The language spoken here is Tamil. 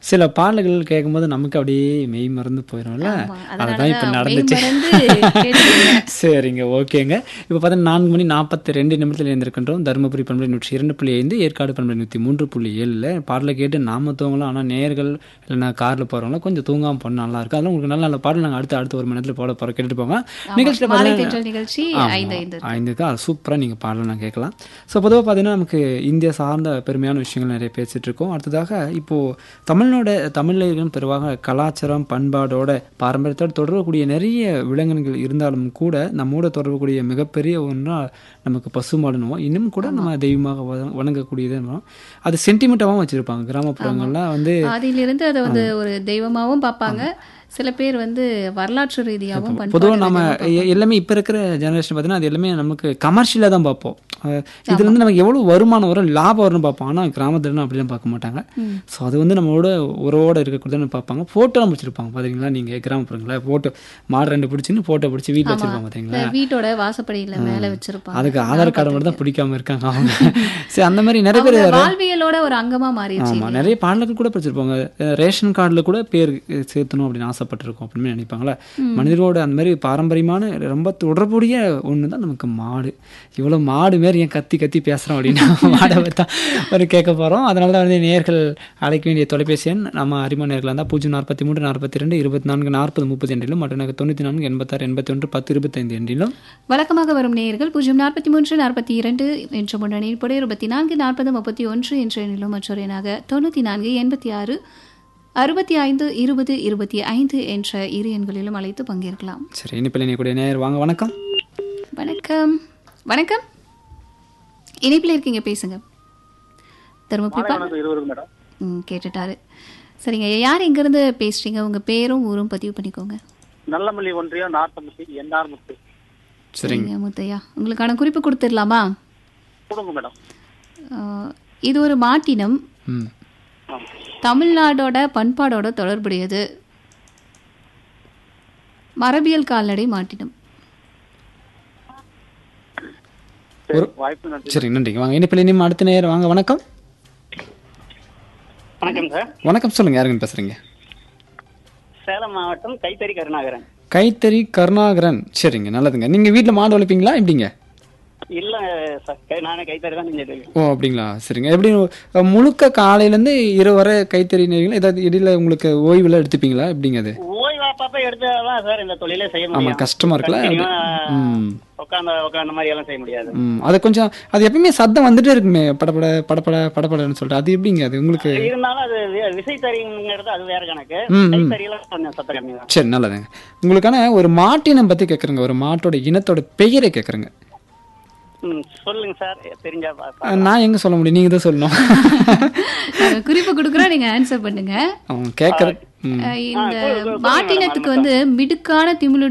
சில பாடல்கள் கேட்கும்போது நமக்கு அப்படியே மெய் மறந்து போயிடும்ல ஆமா. அதுதான் இப்போ அதனாலதான் மெய் நடந்துச்சு மறந்து கேட்டுருக்கீங்க. சரிங்க ஓகேங்க இப்போ பார்த்தீங்கன்னா நான்கு மணி நாற்பத்தி ரெண்டு நிமிடத்தில் இருந்திருக்கின்றோம் தருமபுரி பண்பலை நூற்றி இரண்டு புள்ளி ஐந்து ஏற்காடு பண்பலை நூற்றி மூன்று புள்ளி ஏழில் பாடலை கேட்டு நாம தூங்கலாம் ஆனால் நேர்கள் இல்லைன்னா காரில் போகிறவங்களாம் கொஞ்சம் தூங்காமல் போனால் நல்லா இருக்கும் அதெல்லாம் உங்களுக்கு நல்ல நல்ல பாடல் நாங்கள் அடுத்து அடுத்த ஒரு மணி நேரத்தில் போட போகிறோம் கேட்டுட்டு போங்க நிகழ்ச்சியில் மாலை பார்த்தீங்கன்னா தென்றல் நிகழ்ச்சி ஐந்து ஐந்து ஐந்துக்கு அது சூப்பராக நீங்கள் பாடலாம் கேட்கலாம் ஸோ பொதுவாக பார்த்தீங்கன்னா நமக்கு இந்தியா சார்ந்த பெருமையான விஷயங்கள் நிறைய பேசிகிட்டு இருக்கோம் அடுத்ததாக இப்போது தமிழோட தமிழர்களும் பெருவாக கலாச்சாரம் பண்பாடோட பாரம்பரியத்தோடு தொடரக்கூடிய நிறைய விலங்கினங்கள் இருந்தாலும் கூட நம்மோட தொடரக்கூடிய மிகப்பெரிய ஒன்றா நமக்கு பசுமாடுனுவோம் இன்னும் கூட நம்ம தெய்வமாக வண- வணங்கக்கூடியது என்னும். அது சென்டிமெண்ட்டாகவும் வச்சுருப்பாங்க கிராமப்புறங்கள்லாம் வந்து ஆதியிலிருந்து அதை வந்து ஒரு தெய்வமாவும் பார்ப்பாங்க சில பேர் வந்து வரலாற்று ரீதியாகவும் பொதுவாக நம்ம எ- எல்லாமே இப்போ இருக்கிற ஜெனரேஷன் பார்த்தீங்கன்னா அது எல்லாமே நமக்கு கமர்ஷியலாக தான் பார்ப்போம் அஹ் இதுல இருந்து நமக்கு எவ்வளோ வருமானம் வரும் லாபம் வரும்னு பார்ப்போம் ஆனால் கிராமத்துலலாம் அப்படிலாம் பார்க்க மாட்டாங்க ஸோ அது வந்து நம்மளோட உறவோட இருக்கக்கூடியதுன்னு பார்ப்பாங்க ஃபோட்டோலாம் பிடிச்சிருப்பாங்க பார்த்தீங்களா நீங்கள் கிராமப்புறங்கள ஃபோட்டோ மாடு ரெண்டு பிடிச்சின்னு ஃபோட்டோ பிடிச்சி வீட்டில் வச்சிருப்பாங்க பார்த்தீங்களா இந்த வீட்டோட வாசப்படியில மேல வச்சிருப்பாங்க அதுக்கு ஆதார் கார்டு மட்டும் தான் பிடிக்காம இருக்காங்க அவங்க சரி அந்த மாதிரி நிறைய பேர் அவங்க வாழ்வியலோட ஒரு அங்கமா மாறிடுச்சு ஆமாம் நிறைய பாடல்கள் கூட படிச்சிருப்பாங்க அஹ் ரேஷன் கார்டில் கூட பேர் சேர்த்தணும் அப்படின்னு ஆசைப்பட்டிருக்கோம் அப்படின்னு நினைப்பாங்களே மனிதர்களோட அந்த மாதிரி பாரம்பரியமான ரொம்ப தொடர்புடைய ஒன்று தான் நமக்கு மாடு இவ்வளோ மாடு மாரி ஏன் கத்தி கத்தி பேசுகிறோம் அப்படின்னா மாடை பற்றி தான் ஒரு கேட்க போகிறோம் அதனால தான் வந்து நேர்கள் அழைக்க வேண்டிய தொலைபேசி எண் நம்ம அறிமுக நேர்கள் இருந்தால் பூஜ்ஜியம் நாற்பத்தி மூன்று நாற்பத்தி ரெண்டு இருபத்தி நான்கு நாற்பது முப்பது எண்ணிலும் மற்றும் எனக்கு தொண்ணூற்றி நான்கு எண்பத்தாறு எண்பத்தி ஒன்று பத்து இருபத்தைந்து எண்ணிலும் வழக்கமாக வரும் நேயர்கள் பூஜ்ஜியம் நாற்பத்தி மூன்று நாற்பத்தி இரண்டு என்ற முன்னணியில் புடைய இருபத்தி நான்கு நாற்பது முப்பத்தி ஒன்று என்ற எண்ணிலும் மற்றொரு எண்ணாக தொண்ணூற்றி நான்கு எண்பத்தி ஆறு அறுபத்தி ஐந்து இருபது இருபத்தி ஐந்து என்ற இரு எண்களிலும் அழைத்து பங்கேற்கலாம் சரி இனிப்பில் இணையக்கூடிய நேயர் வாங்க வணக்கம் வணக்கம் வணக்கம் இணைப்பில் இருக்கீங்க பேசுங்க தருமபுரி பா- வணக்கம் இருவருக்கு மேடம் ம் கேட்டுட்டாரு சரிங்க யார் எங்கேருந்து பேசுறீங்க உங்க பேரும் ஊரும் பதிவு பண்ணிக்கோங்க நல்லமல்லி ஒன்றியம் நார்த்தமுத்தி என்ஆர் முத்து சரிங்க சரிங்க முத்தையா உங்களுக்கான குறிப்பு கொடுத்துடலாமா கொடுங்க மேடம் அஹ், இது ஒரு மாட்டினம் ம் ஆமா. தமிழ்நாடோட பண்பாடோட தொடர்புடையது மரபியல் கால்நடை மாட்டினம் சரி, வாய்ப்பு நன்றி சரி நன்றிங்க வாங்க இனிப்பில் இனிமே அடுத்த நேயர் வாங்க வணக்கம் வணக்கம் சார் வணக்கம் சொல்லுங்க யாருங்க பேசுறீங்க சேலம் மாவட்டம் கைத்தறி கருணாகரன் கைத்தறி கருணாகரன் சரிங்க நல்லதுங்க நீங்க வீட்ல மாடு வளர்ப்பீங்களா எப்படிங்க இல்ல சார் கை- நானே கைத்தறி தான் செஞ்சுட்டு இருக்கேன் ஓ அப்படிங்களா சரிங்க எப்படி அஹ், முழுக்க காலையிலேருந்து இரவு வரை கைத்தறி நெய்வீங்களா ஏதாவது இடையில உங்களுக்கு ஓய்வுலாம் எடுத்துப்பீங்களா எப்படிங்க அது ஓய்வு அப்பப்ப எடுத்தாதான் சார் இந்த தொழிலே செய்ய ஆமா முடியும் கஷ்டமா இருக்குல்ல Continue ஆ ம் உட்கார்ந்த உட்கார்ந்த மாதிரி எல்லாம் செய்ய முடியாது ம் அது கொஞ்சம் அது எப்பயுமே சத்தம் வந்துட்டே இருக்குமே படபட படபட படபடன்னு சொல்லிட்டு அது எப்படிங்க அது உங்களுக்கு இருந்தாலும் அது வி- விசைத்தறிங்கிறது அது வேற கணக்கு ம், ம். கைத்தறியெல்லாம் கொஞ்சம் சத்த கம்மி தான் சரி நல்லதுங்க உங்களுக்கான ஒரு மாட்டினம் பத்தி கேட்குறேங்க ஒரு மாட்டோட இனத்தோட பெயரை கேட்குறேங்க ம், சொல்லுங்க சார் தெரிஞ்சா பா- பா- நான் எங்க சொல்ல முடியும் நீங்க தான் சொல்லணும் நாங்க குறிப்பு கொடுக்குறோம் நீங்க ஆன்சர் பண்ணுங்க அவன் கேட்கற ம் அஹ், இந்த மாட்டினத்துக்கு வந்து மிடுக்கான திமிழு